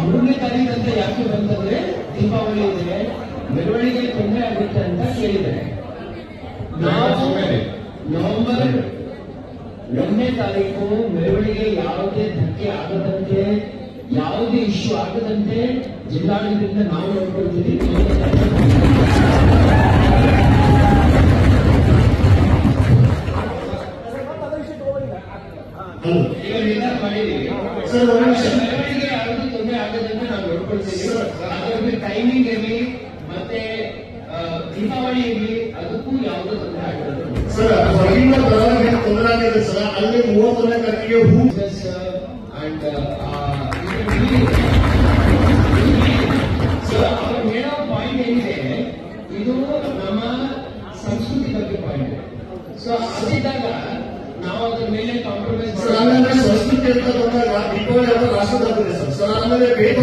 ಮೂರನೇ ತಾರೀಕು ಅಂತ ಯಾಕೆ ಬಂತಂದ್ರೆ ದೀಪಾವಳಿ ಇದೆ ಮೆರವಣಿಗೆ ತೊಂದರೆ ಆಗುತ್ತೆ ಅಂತ ಕೇಳಿದ್ದಾರೆ ನಾವು ನವೆಂಬರ್ ಒಂದನೇ ತಾರೀಕು ಮೆರವಣಿಗೆ ಯಾವುದೇ ಧಕ್ಕೆ ಆಗದಂತೆ ಯಾವುದೇ ಇಶ್ಯೂ ಆಗದಂತೆ ಜಿಲ್ಲಾಡಳಿತದಿಂದ ನಾವು ನೋಡ್ಕೊಳ್ತೀವಿ ಈಗ ನಿರ್ಧಾರ ಮಾಡಿದ್ದೀವಿ ಸರ್, ಒಂದು ನಿಮಿಷ. ಮೆರವಣಿಗೆ ಯಾವುದೇ ತೊಂದರೆ ಆಗದಂತೆ ನಾವು ನೋಡ್ಕೊಳ್ತೀವಿ ಅದರಲ್ಲಿ ಟೈಮಿಂಗ್ ಇರಲಿ ಮತ್ತೆ ಆ, ದೀಪಾವಳಿ ಇರಲಿ ಅದಕ್ಕೂ ಯಾವುದೇ ತೊಂದರೆ ಆಗದಂತೆ ಸರ್ ಹೊರಗಿನ ಬರೋರಿಗೆ ತೊಂದರೆ ಆಗಿದೆ ಸರ್ ಅಲ್ಲಿ ಮೂವತ್ತೊಂದನೇ ತಾರೀಕಿಗೆ ಹೂ business uh, and uh, uh, so ಅವ್ರು ಹೇಳೋ ಪಾಯಿಂಟ್ ಏನಿದೆ ಇದು ನಮ್ಮ ಸಂಸ್ಕೃತಿ ಬಗ್ಗೆ ಪಾಯಿಂಟ್ ಸೊ ಅದಿದ್ದಾಗ ನಾವು ಅದ್ರ ಮೇಲೆ ಕಾಂಪ್ರಮೈಸ್ ಸರ್ ಆಮೇಲೆ ಸಂಸ್ಕೃತಿ ಅಂತ ಬಂದಾಗ ದೀಪಾವಳಿ ಹಬ್ಬ ರಾಷ್ಟ್ರದ ಹಬ್ಬ ಇದೆ ಸರ್ ಸರ್ ಆಮೇಲೆ ಬೇರೆ